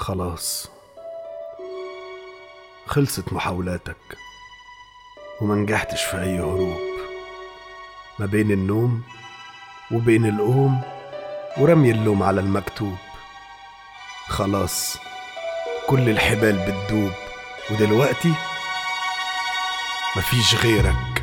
خلاص خلصت محاولاتك وما نجحتش في أي هروب ما بين النوم وبين القوم ورمي اللوم على المكتوب خلاص كل الحبال بتدوب ودلوقتي مفيش غيرك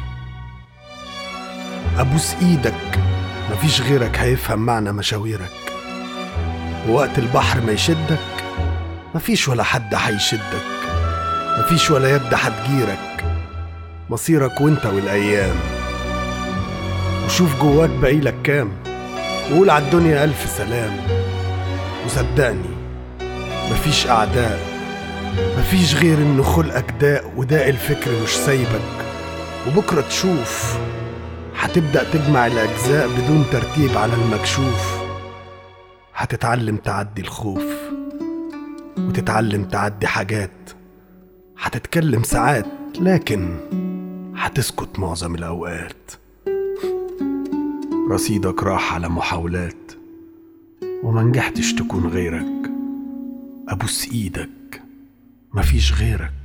أبوس إيدك مفيش غيرك هيفهم معنى مشاويرك ووقت البحر ما يشدك مفيش ولا حد هيشدك مفيش ولا يد هتجيرك مصيرك وانت والأيام وشوف جواك بقيلك كام وقول عالدنيا ألف سلام وصدقني مفيش أعداء مفيش غير إن خلقك داء وداء الفكر مش سايبك وبكرة تشوف هتبدأ تجمع الأجزاء بدون ترتيب على المكشوف هتتعلم تعدي الخوف وتتعلم تعدي حاجات هتتكلم ساعات لكن هتسكت معظم الأوقات رصيدك راح على محاولات وما نجحتش تكون غيرك أبوس إيدك مفيش غيرك